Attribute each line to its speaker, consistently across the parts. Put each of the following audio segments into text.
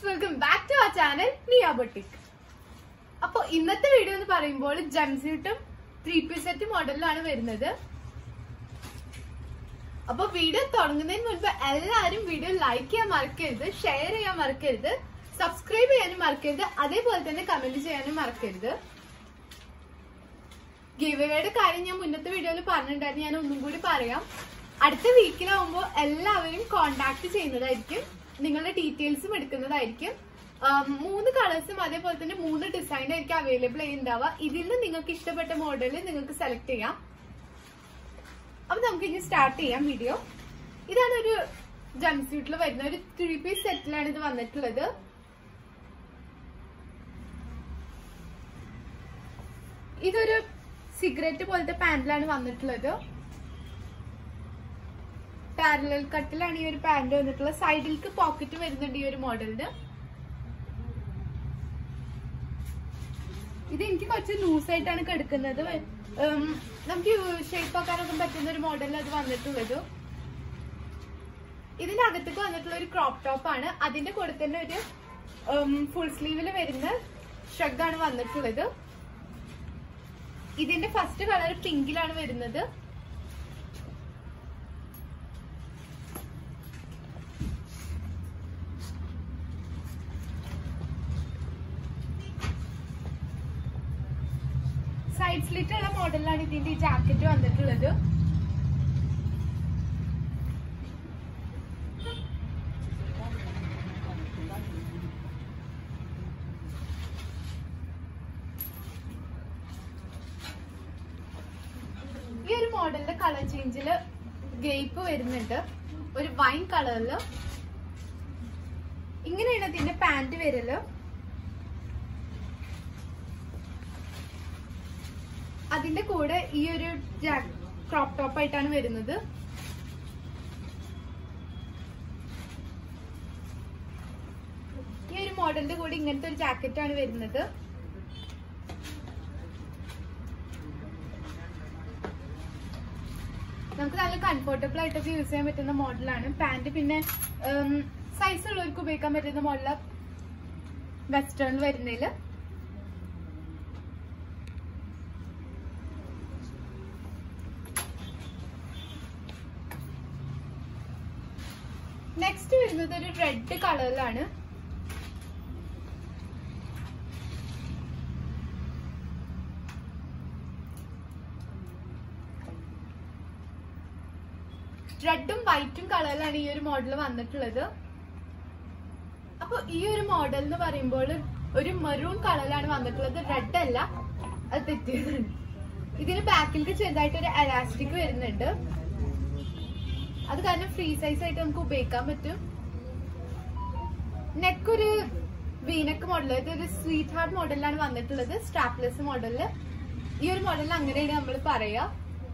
Speaker 1: welcome back to our channel Niya boutique അപ്പൊ ഇന്നത്തെ video എന്ന് പറയുമ്പോൾ ജംസ്യൂട്ടും ത്രീ പീസ് സെറ്റ് മോഡലിലാണ് വരുന്നത് അപ്പൊ വീഡിയോ തുടങ്ങുന്നതിന് മുൻപ് എല്ലാവരും വീഡിയോ ലൈക്ക് ചെയ്യാൻ മറക്കരുത് ഷെയർ ചെയ്യാൻ മറക്കരുത് സബ്സ്ക്രൈബ് ചെയ്യാനും മറക്കരുത് അതേപോലെ തന്നെ കമന്റ് ചെയ്യാനും മറക്കരുത് ഗിവേയുടെ കാര്യം ഞാൻ മുന്നത്തെ വീഡിയോയിൽ പറഞ്ഞിട്ടുണ്ടായിരുന്നു ഞാൻ ഒന്നും കൂടി പറയാം അടുത്ത വീക്കിലാവുമ്പോൾ എല്ലാവരും കോണ്ടാക്ട് ചെയ്യുന്നതായിരിക്കും നിങ്ങളുടെ ഡീറ്റെയിൽസും എടുക്കുന്നതായിരിക്കും ആം, മൂന്ന് കളേഴ്സും അതേപോലെ തന്നെ മൂന്ന് ഡിസൈൻ ആയിരിക്കും അവൈലബിൾ ചെയ്യുന്നുണ്ടാവുക ഇതിൽ നിന്ന് നിങ്ങൾക്ക് ഇഷ്ടപ്പെട്ട മോഡൽ നിങ്ങൾക്ക് സെലക്ട് ചെയ്യാം അപ്പൊ നമുക്ക് ഇനി സ്റ്റാർട്ട് ചെയ്യാം വീഡിയോ ഇതാണ് ഒരു ജംസ്യൂട്ടിൽ വരുന്ന ഒരു ത്രീ പീസ് സെറ്റിലാണ് ഇത് വന്നിട്ടുള്ളത് ഇതൊരു സിഗരറ്റ് പോലത്തെ പാന്റിലാണ് വന്നിട്ടുള്ളത് പാരലൽ കട്ടിലാണ് ഈ ഒരു പാന്റ് വന്നിട്ടുള്ളത് സൈഡിലേക്ക് പോക്കറ്റ് വരുന്നുണ്ട് ഈ ഒരു മോഡലിന് ഇത് എനിക്ക് കുറച്ച് ലൂസ് ആയിട്ടാണ് കിടക്കുന്നത് ഉം, നമുക്ക് ഷേപ്പ് ആക്കാനൊക്കെ പറ്റുന്ന ഒരു മോഡലിൽ അത് വന്നിട്ടുള്ളത് ഇതിന്റെ അകത്തേക്ക് വന്നിട്ടുള്ള ഒരു ക്രോപ്പ് ടോപ്പ് ആണ് അതിന്റെ കൂടെ തന്നെ ഒരു ഫുൾ സ്ലീവിൽ വരുന്ന ഷഗാണ് വന്നിട്ടുള്ളത് ഇതിന്റെ ഫസ്റ്റ് കളർ പിങ്കിലാണ് വരുന്നത് സൈഡ് സ്ലിറ്റ് ഉള്ള മോഡലിലാണ് ഇതിന്റെ ഈ ജാക്കറ്റ് വന്നിട്ടുള്ളത് ഈ ഒരു മോഡലിന്റെ കളർ ചേഞ്ചില് ഗ്രേപ്പ് വരുന്നുണ്ട് ഒരു വൈൻ കളറില് ഇങ്ങനെയാണ് ഇതിന്റെ പാന്റ് വരല് അതിന്റെ കൂടെ ഈ ഒരു ക്രോപ്പ് ടോപ്പ് ആയിട്ടാണ് വരുന്നത് ഈ ഒരു മോഡലിന്റെ കൂടെ ഇങ്ങനത്തെ ഒരു ജാക്കറ്റ് ആണ് വരുന്നത് നമുക്ക് നല്ല കംഫർട്ടബിൾ ആയിട്ടൊക്കെ യൂസ് ചെയ്യാൻ പറ്റുന്ന മോഡലാണ് പാന്റ് പിന്നെ സൈസ് ഉള്ളവർക്ക് ഉപയോഗിക്കാൻ പറ്റുന്ന മോഡലാണ് വെസ്റ്റേൺ വരുന്നതില് നെക്സ്റ്റ് വരുന്നത് ഒരു റെഡ് കളറിലാണ് റെഡും വൈറ്റും കളറിലാണ് ഈ ഒരു മോഡൽ വന്നിട്ടുള്ളത് അപ്പൊ ഈ ഒരു മോഡൽ എന്ന് പറയുമ്പോൾ ഒരു മെറൂൺ കളറിലാണ് വന്നിട്ടുള്ളത് റെഡ് അല്ല അത് തെറ്റിയതാണ് ഇതിന് ബാക്കിലേക്ക് ചെറുതായിട്ട് ഒരു എലാസ്റ്റിക് വരുന്നുണ്ട് അത് കാരണം ഫ്രീ സൈസ് ആയിട്ട് നമുക്ക് ഉപയോഗിക്കാൻ പറ്റും നെക്ക് ഒരു വീനക്ക് മോഡൽ ഇതൊരു സ്വീറ്റ് ഹാർട്ട് മോഡലിലാണ് വന്നിട്ടുള്ളത് സ്ട്രാപ്ലെസ് മോഡലില് ഈ ഒരു മോഡലിൽ അങ്ങനെയാണ് നമ്മൾ പറയാ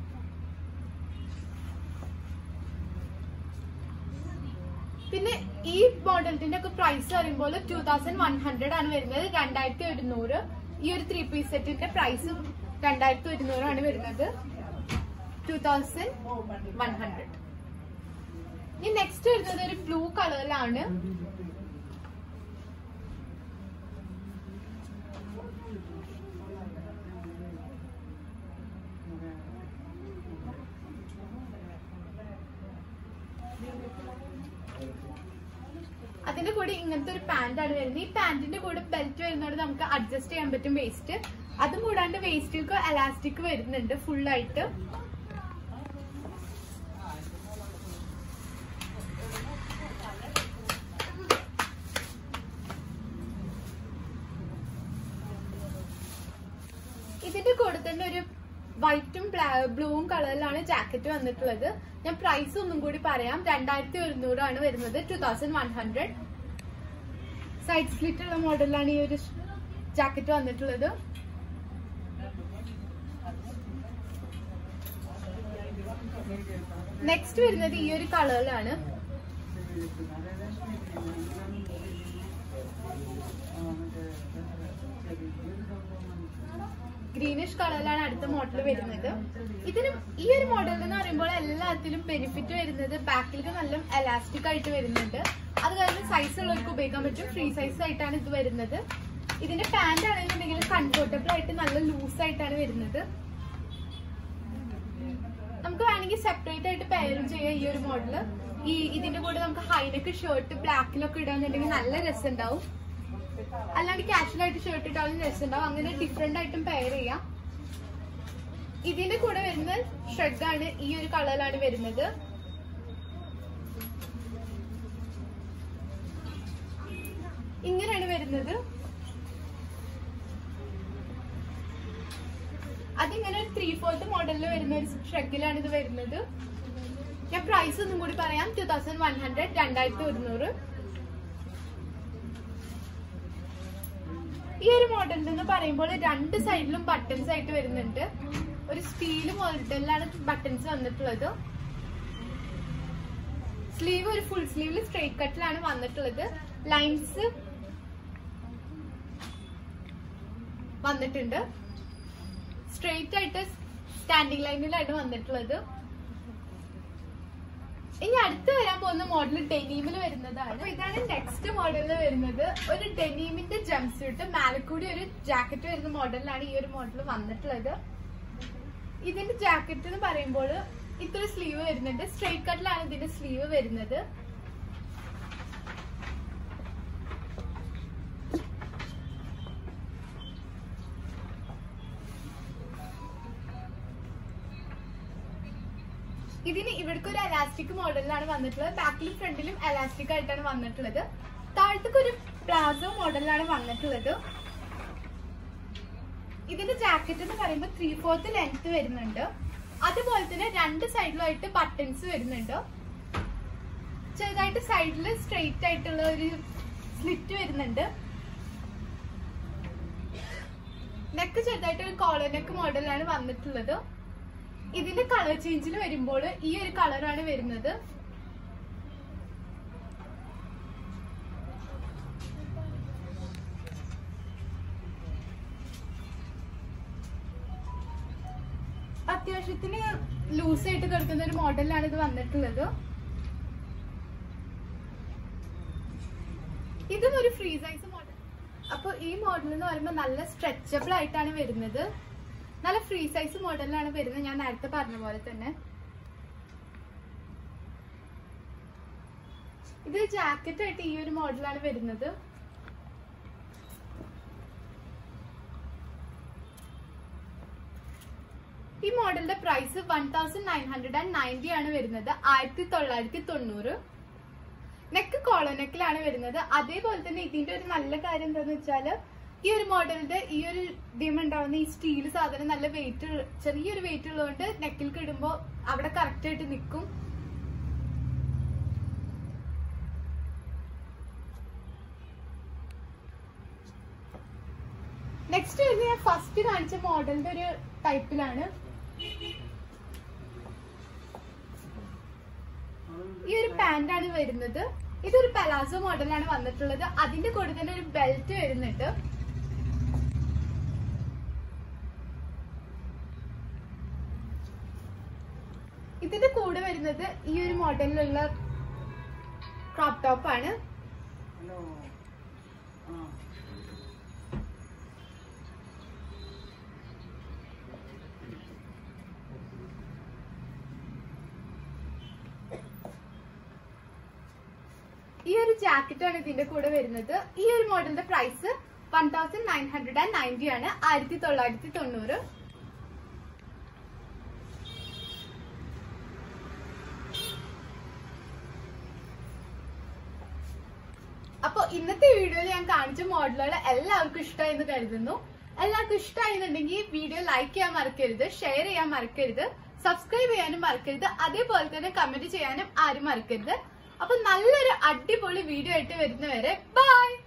Speaker 1: പിന്നെ ഈ മോഡലിന്റെ ഒക്കെ പ്രൈസ് പറയുമ്പോൾ ടൂ തൗസൻഡ് വൺ ഹൺഡ്രഡ് ആണ് വരുന്നത് രണ്ടായിരത്തി ഒരുന്നൂറ് ഈ ഒരു ത്രീ പീസ് സെറ്റിന്റെ പ്രൈസ് രണ്ടായിരത്തി ഒരുന്നൂറാണ് വരുന്നത് ടൂ തൗസൻഡ് വൺ ഹൺഡ്രഡ് ഇനി നെക്സ്റ്റ് വരുന്നത് ഒരു ബ്ലൂ കളറിലാണ് അതിന്റെ കൂടെ ഇങ്ങനത്തെ ഒരു പാന്റ് ആണ് വരുന്നത് ഈ പാന്റിന്റെ കൂടെ ബെൽറ്റ് വരുന്നതോട് നമുക്ക് അഡ്ജസ്റ്റ് ചെയ്യാൻ പറ്റും വേസ്റ്റ് അതും കൂടാണ്ട് വേസ്റ്റിലേക്ക് എലാസ്റ്റിക് വരുന്നുണ്ട് ഫുൾ ആയിട്ട് ഇതിന്റെ കൂടെ തന്നെ ഒരു വൈറ്റും ബ്ലൂവും കളറിലാണ് ജാക്കറ്റ് വന്നിട്ടുള്ളത് ഞാൻ പ്രൈസ് ഒന്നും കൂടി പറയാം രണ്ടായിരത്തി ഒരുന്നൂറാണ് വരുന്നത് two thousand one hundred side slit ഉള്ള മോഡലിലാണ് ഈ ഒരു ജാക്കറ്റ് വന്നിട്ടുള്ളത് നെക്സ്റ്റ് വരുന്നത് ഈ ഒരു കളറിലാണ് ഗ്രീനിഷ് കളറിലാണ് അടുത്ത മോഡൽ വരുന്നത് ഇതിന് ഈ ഒരു മോഡൽ എന്ന് പറയുമ്പോൾ എല്ലാത്തിലും ബെനിഫിറ്റ് വരുന്നത് ബാക്കിലേക്ക് നല്ല എലാസ്റ്റിക് ആയിട്ട് വരുന്നുണ്ട് അത് കാരണം സൈസ് ഉള്ളവർക്ക് ഉപയോഗിക്കാൻ പറ്റും ഫ്രീ സൈസ് ആയിട്ടാണ് ഇത് വരുന്നത് ഇതിന്റെ പാന്റ് ആണെന്നുണ്ടെങ്കിൽ കംഫർട്ടബിൾ ആയിട്ട് നല്ല ലൂസ് ആയിട്ടാണ് വരുന്നത് നമുക്ക് വേണമെങ്കിൽ സെപ്പറേറ്റ് ആയിട്ട് പെയറും ചെയ്യാം ഈ ഒരു മോഡല് ഈ ഇതിന്റെ കൂടെ നമുക്ക് ഹൈനെക്ക് ഷർട്ട് ബ്ലാക്കിലൊക്കെ ഇടാന്നുണ്ടെങ്കിൽ നല്ല രസം ഉണ്ടാവും അല്ലാണ്ട് കാഷ്വൽ ആയിട്ട് ഷർട്ട് ഇട്ടാലും രസം ഉണ്ടാവും അങ്ങനെ ഡിഫറെന്റ് ആയിട്ടും പെയർ ചെയ്യാം ഇതിന്റെ കൂടെ വരുന്ന ഷ്രെഡ് ആണ് ഈ ഒരു കളറിലാണ് വരുന്നത് ഇങ്ങനെയാണ് വരുന്നത് അതിങ്ങനെ ഒരു ത്രീ ഫോർത്ത് മോഡലിൽ വരുന്ന ഒരു ഷ്രഗിലാണ് ഇത് വരുന്നത് ഞാൻ പ്രൈസ് ഒന്നും കൂടി പറയാം ടൂ തൗസൻഡ് വൺ ഹൺഡ്രഡ് രണ്ടായിരത്തി ഒരുന്നൂറ് ഈ ഒരു മോഡലിൽ എന്ന് പറയുമ്പോൾ രണ്ട് സൈഡിലും ബട്ടൺസ് ആയിട്ട് വരുന്നുണ്ട് ഒരു സ്റ്റീൽ മോഡലിലാണ് ബട്ടൺസ് വന്നിട്ടുള്ളത് സ്ലീവ് ഒരു ഫുൾ സ്ലീവിൽ സ്ട്രെയിറ്റ് കട്ടിലാണ് വന്നിട്ടുള്ളത് ലൈൻസ് വന്നിട്ടുണ്ട് സ്ട്രെയിറ്റ് ആയിട്ട് സ്റ്റാൻഡിങ് ലൈനിലാണ് വന്നിട്ടുള്ളത് ഇനി അടുത്ത് വരാൻ പോകുന്ന മോഡൽ ഡെനീമിൽ വരുന്നതാണ് അപ്പൊ ഇതാണ് നെക്സ്റ്റ് മോഡലിൽ വരുന്നത് ഒരു ഡെനീമിന്റെ ജംസ്യൂട്ട് മേലക്കൂടി ഒരു ജാക്കറ്റ് വരുന്ന മോഡലിലാണ് ഈ ഒരു മോഡൽ വന്നിട്ടുള്ളത് ഇതിന്റെ ജാക്കറ്റ് എന്ന് പറയുമ്പോൾ ഇത്ര സ്ലീവ് വരുന്നുണ്ട് സ്ട്രെയിറ്റ് കട്ടിലാണ് ഇതിന്റെ സ്ലീവ് വരുന്നത് ഇതിന് ഇവിടേക്ക് ഒരു എലാസ്റ്റിക് മോഡലിലാണ് വന്നിട്ടുള്ളത് ബാക്കിലും ഫ്രണ്ടിലും എലാസ്റ്റിക് ആയിട്ടാണ് വന്നിട്ടുള്ളത് താഴത്തേക്ക് ഒരു പ്ലാസോ മോഡലിലാണ് വന്നിട്ടുള്ളത് ഇതിന്റെ ജാക്കറ്റ് എന്ന് പറയുമ്പോൾ ത്രീ ഫോർത്ത് ലെങ്ത് വരുന്നുണ്ട് അതുപോലെ തന്നെ രണ്ട് സൈഡിലുമായിട്ട് ബട്ടൺസ് വരുന്നുണ്ട് ചെറുതായിട്ട് സൈഡിൽ സ്ട്രെയിറ്റ് ആയിട്ടുള്ള ഒരു സ്ലിറ്റ് വരുന്നുണ്ട് നെക്ക് ചെറുതായിട്ട് ഒരു കോളർ നെക്ക് മോഡലാണ് വന്നിട്ടുള്ളത് ഇതിന്റെ കളർ ചേഞ്ചിൽ വരുമ്പോൾ ഈ ഒരു കളറാണ് വരുന്നത് അത്യാവശ്യത്തിന് ലൂസ് ആയിട്ട് കിടക്കുന്ന ഒരു മോഡലിലാണ് ഇത് വന്നിട്ടുള്ളത് ഇതും ഒരു ഫ്രീ സൈസ് മോഡൽ അപ്പൊ ഈ മോഡൽ എന്ന് പറയുമ്പോൾ നല്ല സ്ട്രെച്ചബിൾ ആയിട്ടാണ് വരുന്നത് നല്ല ഫ്രീ സൈസ് മോഡലിലാണ് വരുന്നത് ഞാൻ നേരത്തെ പറഞ്ഞ പോലെ തന്നെ ഇത് ജാക്കറ്റ് ആയിട്ട് ഈ ഒരു മോഡലാണ് വരുന്നത് ഈ മോഡലിന്റെ price one thousand nine hundred and ninety ആണ് വരുന്നത് ആയിരത്തി തൊള്ളായിരത്തി തൊണ്ണൂറ് നെക്ക് കോളർ നെക്കിലാണ് വരുന്നത് അതേപോലെ തന്നെ ഇതിന്റെ ഒരു നല്ല കാര്യം എന്താന്ന് വെച്ചാല് ഈ ഒരു മോഡലിന്റെ ഈ ഒരു ഡിം ഉണ്ടാവുന്ന ഈ സ്റ്റീൽ സാധനം നല്ല വെയിറ്റ് ചെറിയൊരു വെയിറ്റ് ഉള്ളതുകൊണ്ട് നെക്കിൽ ഇടുമ്പോ അവിടെ കറക്റ്റ് ആയിട്ട് നിൽക്കും നെക്സ്റ്റ് വരുന്നത് ഞാൻ ഫസ്റ്റ് കാണിച്ച മോഡലിന്റെ ഒരു ടൈപ്പിലാണ് ഈ ഒരു പാന്റ് ആണ് വരുന്നത് ഇതൊരു പലാസോ മോഡലാണ് വന്നിട്ടുള്ളത് അതിന്റെ കൂടെ തന്നെ ഒരു ബെൽറ്റ് വരുന്നുണ്ട് ഇതിന്റെ കൂടെ വരുന്നത് ഈ ഒരു മോഡലിലുള്ള ക്രോപ്പ് ടോപ്പ് ആണ് ഈ ഒരു ജാക്കറ്റ് ആണ് ഇതിന്റെ കൂടെ വരുന്നത് ഈ ഒരു മോഡലിന്റെ price one thousand nine hundred and ninety ആണ് ആയിരത്തി തൊള്ളായിരത്തി തൊണ്ണൂറ് അപ്പൊ ഇന്നത്തെ വീഡിയോയിൽ ഞാൻ കാണിച്ച മോഡലുകൾ എല്ലാവർക്കും ഇഷ്ടമായി എന്ന് കരുതുന്നു എല്ലാവർക്കും ഇഷ്ടമായി എന്നുണ്ടെങ്കിൽ വീഡിയോ ലൈക്ക് ചെയ്യാൻ മറക്കരുത് ഷെയർ ചെയ്യാൻ മറക്കരുത് സബ്സ്ക്രൈബ് ചെയ്യാനും മറക്കരുത് അതേപോലെ തന്നെ കമന്റ് ചെയ്യാനും ആരും മറക്കരുത് അപ്പൊ നല്ലൊരു അടിപൊളി വീഡിയോ ആയിട്ട് വരുന്നവരെ ബൈ